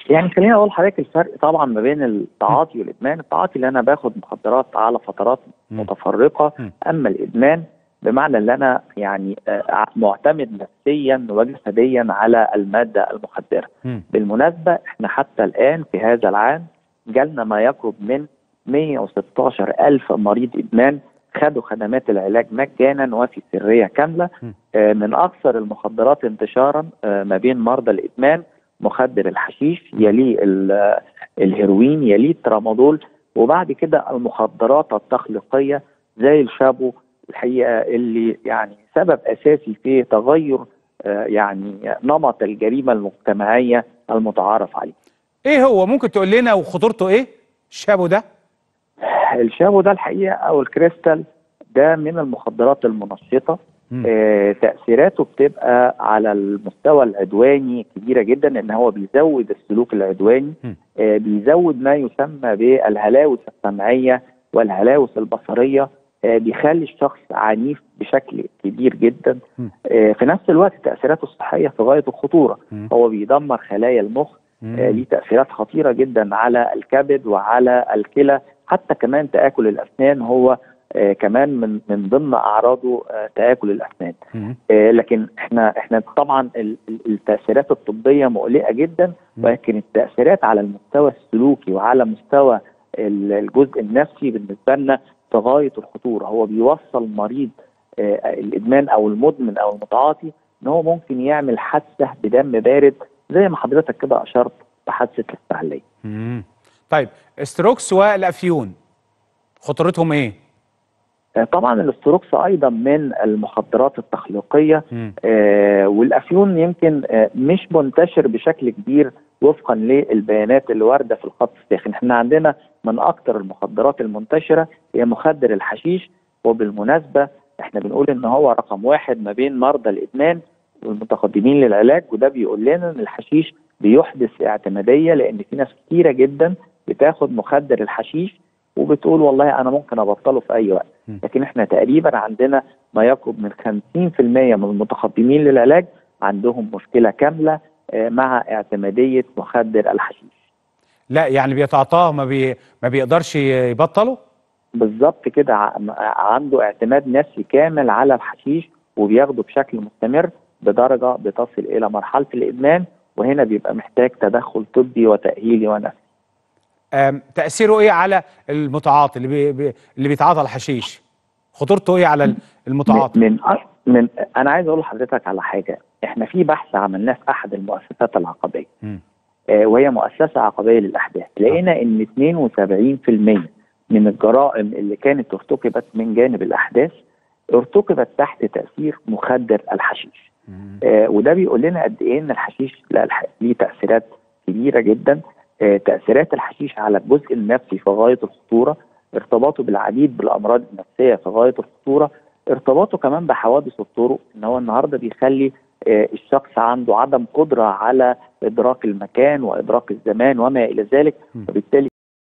يعني خليني اقول لحضرتك الفرق طبعا ما بين التعاطي والادمان، التعاطي اللي انا باخد مخدرات على فترات مم. متفرقه، مم. اما الادمان بمعنى ان انا يعني آه، معتمد نفسيا وجسديا على الماده المخدره. مم. بالمناسبه احنا حتى الان في هذا العام جالنا ما يقرب من 116 ألف مريض إدمان خدوا خدمات العلاج مجانا وفي سرية كاملة م. آه، من أكثر المخدرات انتشارا آه، ما بين مرضى الإدمان مخدر الحشيش يليه ال- آه، الهيروين يليه الترامادول وبعد كده المخدرات التخليقية زي الشابو الحقيقة اللي يعني سبب أساسي في تغير آه، يعني نمط الجريمة المجتمعية المتعارف عليه ايه هو ممكن تقول لنا وخطورته ايه الشابو ده الشابو ده الحقيقه او الكريستال ده من المخدرات المنشطه مم. آه تاثيراته بتبقى على المستوى العدواني كبيره جدا لان هو بيزود السلوك العدواني مم. آه بيزود ما يسمى بالهلاوس السمعيه والهلاوس البصريه آه بيخلي الشخص عنيف بشكل كبير جدا مم. آه في نفس الوقت تاثيراته الصحيه في غايه الخطوره مم. هو بيدمر خلايا المخ مم. آه، ليه تاثيرات خطيره جدا على الكبد وعلى الكلى حتى كمان تاكل الاسنان هو آه، كمان من من ضمن اعراضه آه، تاكل الاسنان مم. آه، لكن احنا احنا طبعا ال- ال- التاثيرات الطبيه مقلقه جدا مم. ولكن التاثيرات على المستوى السلوكي وعلى مستوى ال- الجزء النفسي بالنسبه لنا في غايه الخطوره هو بيوصل مريض آه، الادمان او المدمن او المتعاطي ان هو ممكن يعمل حادثه بدم بارد زي ما حضرتك كده اشرت بحادثه الاسماعيليه مم. طيب استروكس والافيون خطورتهم ايه آه، طبعا الاستروكس ايضا من المخدرات التخليقيه مم. آه، والافيون يمكن آه، مش منتشر بشكل كبير وفقا للبيانات اللي وارده في الخط الساخن احنا عندنا من اكثر المخدرات المنتشره هي مخدر الحشيش وبالمناسبه احنا بنقول ان هو رقم واحد ما بين مرضى الادمان والمتقدمين للعلاج وده بيقول لنا ان الحشيش بيحدث اعتماديه لان في ناس كتيره جدا بتاخد مخدر الحشيش وبتقول والله انا ممكن ابطله في اي وقت م. لكن احنا تقريبا عندنا ما يقرب من 50% من المتقدمين للعلاج عندهم مشكله كامله آه، مع اعتماديه مخدر الحشيش لا يعني بيتعاطاه ما بي... ما بيقدرش يبطله بالظبط كده ع- عنده اعتماد نفسي كامل على الحشيش وبياخده بشكل مستمر بدرجه بتصل الى مرحله الادمان وهنا بيبقى محتاج تدخل طبي وتاهيلي ونفسي أم، تاثيره ايه على المتعاطي اللي بي... بي... اللي بيتعاطى الحشيش خطورته ايه على المتعاطي من من, من انا عايز اقول لحضرتك على حاجه احنا في بحث عملناه في احد المؤسسات العقبيه مم. آه، وهي مؤسسه عقبيه للاحداث لقينا ان 72% من الجرائم اللي كانت ارتكبت من جانب الاحداث ارتكبت تحت تاثير مخدر الحشيش مم. آه، وده بيقول لنا قد ايه ان الحشيش لا الح- ليه تاثيرات كبيره جدا آه، تاثيرات الحشيش على الجزء النفسي في غايه الخطوره ارتباطه بالعديد بالامراض النفسيه في غايه الخطوره ارتباطه كمان بحوادث الطرق ان هو النهارده بيخلي آه، الشخص عنده عدم قدره على ادراك المكان وادراك الزمان وما الى ذلك م. وبالتالي